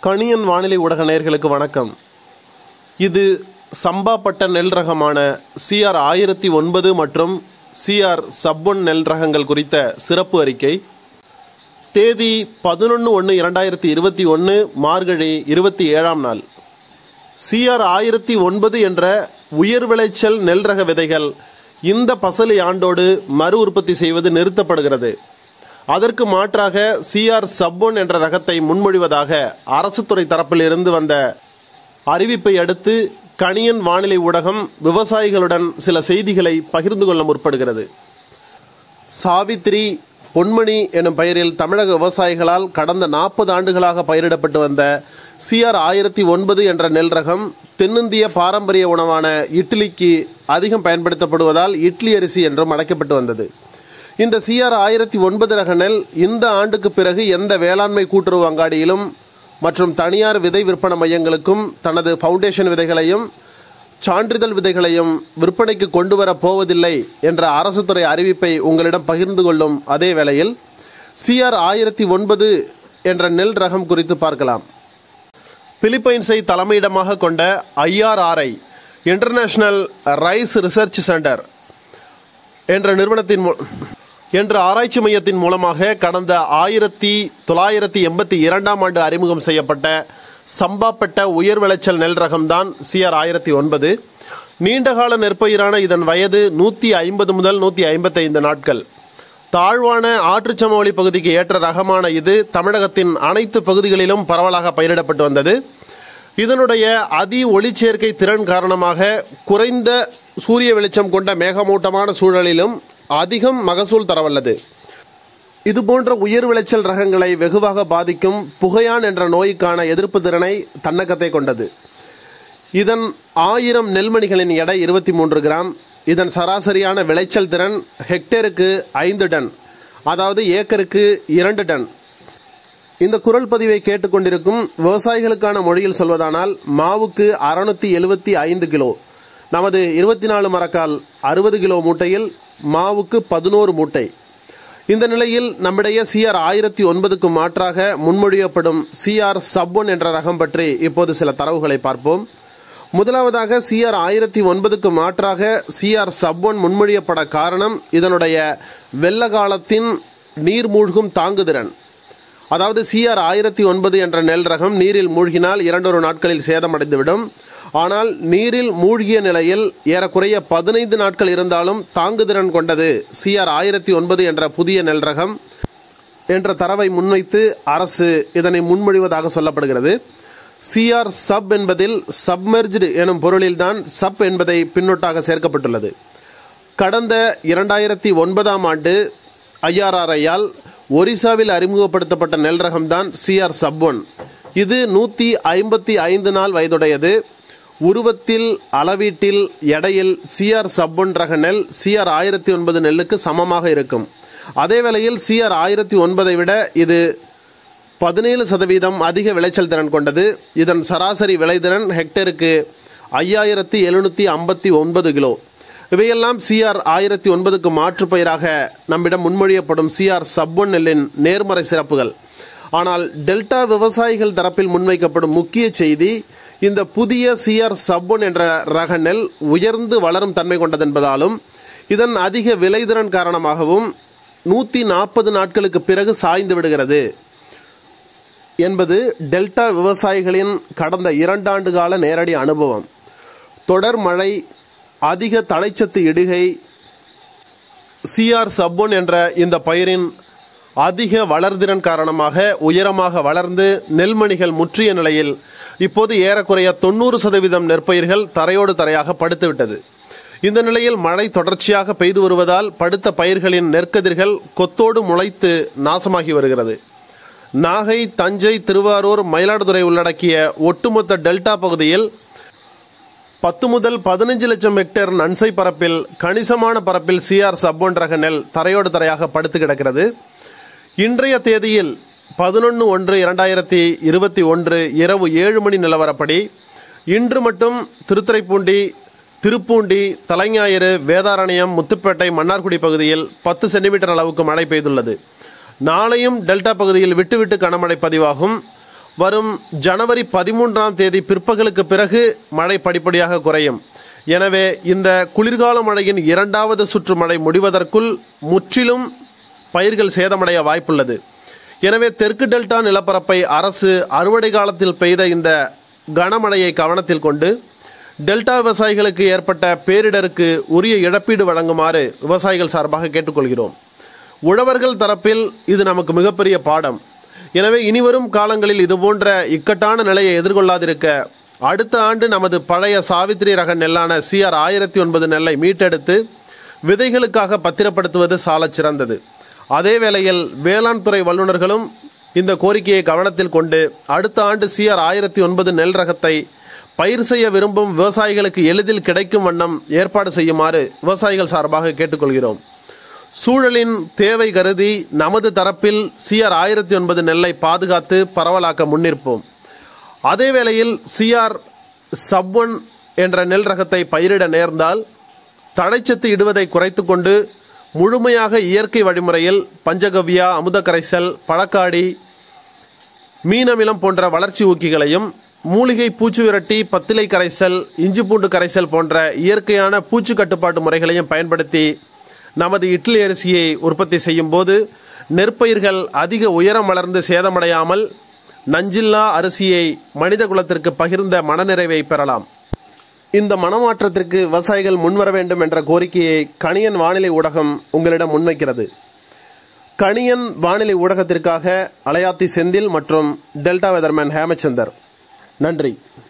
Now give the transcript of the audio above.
கணியன் வானிலை ஊடக நேயர்களுக்கு வணக்கம் இது சம்பாப்பட்ட நெல் ரகமான சிஆர் ஆயிரத்தி ஒன்பது மற்றும் சிஆர் சப்பொன் நெல் ரகங்கள் குறித்த சிறப்பு அறிக்கை தேதி பதினொன்று ஒன்று இரண்டாயிரத்தி இருபத்தி ஒன்று மார்கழி இருபத்தி ஏழாம் நாள் சிஆர் ஆயிரத்தி ஒன்பது என்ற உயர் விளைச்சல் நெல் ரக விதைகள் இந்த பசலி ஆண்டோடு மறு உற்பத்தி செய்வது நிறுத்தப்படுகிறது அதற்கு மாற்றாக சிஆர் சப்பொன் என்ற ரகத்தை முன்மொழிவதாக அரசு துறை தரப்பில் இருந்து வந்த அறிவிப்பை அடுத்து கணியன் வானிலை ஊடகம் விவசாயிகளுடன் சில செய்திகளை பகிர்ந்து கொள்ள முற்படுகிறது சாவித்ரி பொன்மணி எனும் பெயரில் தமிழக விவசாயிகளால் கடந்த நாற்பது ஆண்டுகளாக பயிரிடப்பட்டு வந்த சிஆர் ஆயிரத்தி ஒன்பது என்ற நெல் ரகம் தென்னிந்திய பாரம்பரிய உணவான இட்லிக்கு அதிகம் பயன்படுத்தப்படுவதால் இட்லி அரிசி என்றும் அழைக்கப்பட்டு வந்தது இந்த சிஆர் ஆயிரத்தி ஒன்பது ரக நெல் இந்த ஆண்டுக்கு பிறகு எந்த வேளாண்மை கூட்டுறவு அங்காடியிலும் மற்றும் தனியார் விதை விற்பனை மையங்களுக்கும் தனது ஃபவுண்டேஷன் விதைகளையும் சான்றிதழ் விதைகளையும் விற்பனைக்கு கொண்டு வரப் போவதில்லை என்ற அரசு துறை அறிவிப்பை உங்களிடம் பகிர்ந்து கொள்ளும் அதே வேளையில் சிஆர் ஆயிரத்தி ஒன்பது என்ற நெல் ரகம் குறித்து பார்க்கலாம் பிலிப்பைன்ஸை தலைமையிடமாக கொண்ட IRRI international rice research centre என்ற நிறுவனத்தின் மூ- என்ற ஆராய்ச்சி மையத்தின் மூலமாக கடந்த ஆயிரத்தி தொள்ளாயிரத்தி எண்பத்தி இரண்டாம் ஆண்டு அறிமுகம் செய்யப்பட்ட சம்பாப்பட்ட உயர் விளைச்சல் நெல் ரகம்தான் சிஆர் ஆயிரத்தி ஒன்பது நீண்டகால நெற்பயிரான இதன் வயது நூற்றி ஐம்பது முதல் நூற்றி ஐம்பத்தைந்து நாட்கள் தாழ்வான ஆற்றுச்சமவெளி பகுதிக்கு ஏற்ற ரகமான இது தமிழகத்தின் அனைத்து பகுதிகளிலும் பரவலாக பயிரிடப்பட்டு வந்தது இதனுடைய அதி ஒளிச்சேர்க்கை திறன் காரணமாக குறைந்த சூரிய வெளிச்சம் கொண்ட மேகமூட்டமான சூழலிலும் அதிகம் மகசூல் தரவல்லது இது போன்ற உயர் விளைச்சல் ரகங்களை வெகுவாக பாதிக்கும் புகையான் என்ற நோய்க்கான எதிர்ப்பு திறனை தன்னகத்தை கொண்டது இதன் ஆயிரம் நெல்மணிகளின் எடை இருபத்தி மூன்று கிராம் இதன் சராசரியான விளைச்சல் திறன் ஹெக்டேருக்கு ஐந்து டன் அதாவது ஏக்கருக்கு இரண்டு டன் இந்த குரல் பதிவை கேட்டுக்கொண்டிருக்கும் விவசாயிகளுக்கான மொழியில் சொல்வதானால் மாவுக்கு அறுநூத்தி எழுபத்தி ஐந்து கிலோ நமது இருபத்தி நாலு மரக்கால் அறுபது கிலோ மூட்டையில் மாவுக்கு பதினோரு மூட்டை இந்த நிலையில் நம்மிடையே சிஆர் ஆயிரத்தி ஒன்பதுக்கு மாற்றாக முன்மொழியப்படும் சிஆர் சப்பொன் என்ற ரகம் பற்றி இப்போது சில தரவுகளை பார்ப்போம் முதலாவதாக சிஆர் ஆயிரத்தி ஒன்பதுக்கு மாற்றாக சிஆர் சப்பொன் முன்மொழியப்பட காரணம் இதனுடைய வெள்ள காலத்தின் நீர் மூழ்கும் தாங்குதிறன் அதாவது சிஆர் ஆயிரத்தி ஒன்பது என்ற நெல் ரகம் நீரில் மூழ்கினால் இரண்டொரு நாட்களில் சேதமடைந்துவிடும் ஆனால் நீரில் மூழ்கிய நிலையில் ஏறக்குறைய பதினைந்து நாட்கள் இருந்தாலும் தாங்குதிறன் கொண்டது சிஆர் ஆயிரத்தி ஒன்பது என்ற புதிய நெல் ரகம் என்ற தரவை முன்வைத்து அரசு இதனை முன்மொழிவதாக சொல்லப்படுகிறது சிஆர் சப் என்பதில் சப்மெர்ஜ்டு எனும் பொருளில்தான் சப் என்பதை பின்னொட்டாக சேர்க்கப்பட்டுள்ளது கடந்த இரண்டாயிரத்தி ஒன்பதாம் ஆண்டு ஐஆர்ஆர்ஐயால் ஒரிசாவில் அறிமுகப்படுத்தப்பட்ட நெல் ரகம்தான் சிஆர் சப்பொன் இது நூற்றி ஐம்பத்தி ஐந்து நாள் வயதுடையது உருவத்தில் அளவீட்டில் எடையில் சிஆர் சப்பொன் ரக நெல் சிஆர் ஆயிரத்தி ஒன்பது நெல்லுக்கு சமமாக இருக்கும் அதே வேளையில் சிஆர் ஆயிரத்தி ஒன்பதை விட இது பதினேழு சதவீதம் அதிக விளைச்சல் திறன் கொண்டது இதன் சராசரி விளைதிறன் ஹெக்டேருக்கு ஐயாயிரத்தி எழுநூற்றி ஐம்பத்தி ஒன்பது கிலோ இவையெல்லாம் சிஆர் ஆயிரத்தி ஒன்பதுக்கு மாற்று பயிராக நம்மிடம் முன்மொழியப்படும் சிஆர் சப்பொன் நெல்லின் நேர்மறை சிறப்புகள் ஆனால் டெல்டா விவசாயிகள் தரப்பில் முன்வைக்கப்படும் முக்கிய செய்தி இந்த புதிய சிஆர் சப்பொன் என்ற ரக நெல் உயர்ந்து வளரும் தன்மை கொண்டதென்பதாலும் இதன் அதிக விளைதிறன் காரணமாகவும் நூற்றி நாற்பது நாட்களுக்கு பிறகு சாய்ந்து விடுகிறது என்பது டெல்டா விவசாயிகளின் கடந்த இரண்டாண்டு கால நேரடி அனுபவம் தொடர் மழை அதிக தழைச்சத்து இடுகை சிஆர் சப்பொன் என்ற இந்த பயிரின் அதிக வளர்திறன் காரணமாக உயரமாக வளர்ந்து நெல்மணிகள் முற்றிய நிலையில் இப்போது ஏறக்குறைய தொண்ணூறு சதவீதம் நெற்பயிர்கள் தரையோடு தரையாக படுத்துவிட்டது இந்த நிலையில் மழை தொடர்ச்சியாக பெய்து வருவதால் படுத்த பயிர்களின் நெற்கதிர்கள் கொத்தோடு முளைத்து நாசமாகி வருகிறது நாகை தஞ்சை திருவாரூர் மயிலாடுதுறை உள்ளடக்கிய ஒட்டுமொத்த டெல்டா பகுதியில் பத்து முதல் பதினஞ்சு லட்சம் ஹெக்டேர் நன்சை பரப்பில் கணிசமான பரப்பில் சிஆர் சப்பொன் ரக நெல் தரையோடு தரையாக படுத்து கிடக்கிறது இன்றைய தேதியில் பதினொன்று ஒன்று இரண்டாயிரத்தி இருபத்தி ஒன்று இரவு ஏழு மணி நிலவரப்படி இன்று மட்டும் திருத்துறைப்பூண்டி திருப்பூண்டி தலைஞாயிறு வேதாரண்யம் முத்துப்பேட்டை மன்னார்குடி பகுதியில் பத்து சென்டிமீட்டர் அளவுக்கு மழை பெய்துள்ளது நாளையும் டெல்டா பகுதியில் விட்டு விட்டு கனமழை பதிவாகும் வரும் ஜனவரி பதிமூன்றாம் தேதி பிற்பகலுக்கு பிறகு மழை படிப்படியாக குறையும் எனவே இந்த குளிர்கால மழையின் இரண்டாவது சுற்று மழை முடிவதற்குள் முற்றிலும் பயிர்கள் சேதமடைய வாய்ப்புள்ளது எனவே தெற்கு டெல்டா நிலப்பரப்பை அரசு அறுவடை காலத்தில் பெய்த இந்த கனமழையை கவனத்தில் கொண்டு டெல்டா விவசாயிகளுக்கு ஏற்பட்ட பேரிடருக்கு உரிய இழப்பீடு வழங்குமாறு விவசாயிகள் சார்பாக கேட்டுக்கொள்கிறோம் உழவர்கள் தரப்பில் இது நமக்கு மிகப்பெரிய பாடம் எனவே இனிவரும் காலங்களில் இதுபோன்ற இக்கட்டான நிலையை எதிர்கொள்ளாதிருக்க அடுத்த ஆண்டு நமது பழைய சாவித்திரி ரக நெல்லான சிஆர் ஆயிரத்தி ஒன்பது நெல்லை மீட்டெடுத்து விதைகளுக்காக பத்திரப்படுத்துவது சாலச் சிறந்தது அதே வேளையில் வேளாண் துறை வல்லுநர்களும் இந்த கோரிக்கையை கவனத்தில் கொண்டு அடுத்த ஆண்டு சிஆர் ஆயிரத்தி ஒன்பது நெல் ரகத்தை பயிர் செய்ய விரும்பும் விவசாயிகளுக்கு எளிதில் கிடைக்கும் வண்ணம் ஏற்பாடு செய்யுமாறு விவசாயிகள் சார்பாக கேட்டுக்கொள்கிறோம் சூழலின் தேவை கருதி நமது தரப்பில் சிஆர் ஆயிரத்தி ஒன்பது நெல்லை பாதுகாத்து பரவலாக்க முன்னிற்போம் அதே வேளையில் சிஆர் சப் ஒன் என்ற நெல் ரகத்தை பயிரிட நேர்ந்தால் தழைச்சத்து இடுவதை குறைத்து கொண்டு முழுமையாக இயற்கை வழிமுறையில் பஞ்சகவ்யா அமுத கரைசல் பழக்காடி மீனமிலம் போன்ற வளர்ச்சி ஊக்கிகளையும் மூலிகை பூச்சி விரட்டி பத்திலை கரைசல் இஞ்சி பூண்டு கரைசல் போன்ற இயற்கையான பூச்சி கட்டுப்பாட்டு முறைகளையும் பயன்படுத்தி நமது இட்லி அரிசியை உற்பத்தி செய்யும் போது நெற்பயிர்கள் அதிக உயரம் வளர்ந்து சேதமடையாமல் நஞ்சில்லா அரிசியை மனித குலத்திற்கு பகிர்ந்த மனநிறைவை பெறலாம் இந்த மனமாற்றத்திற்கு விவசாயிகள் முன்வர வேண்டும் என்ற கோரிக்கையை கணியன் வானிலை ஊடகம் உங்களிடம் முன்வைக்கிறது கணியன் வானிலை ஊடகத்திற்காக அலையாத்தி செந்தில் மற்றும் டெல்டா வெதர்மேன் ஹேமச்சந்தர் நன்றி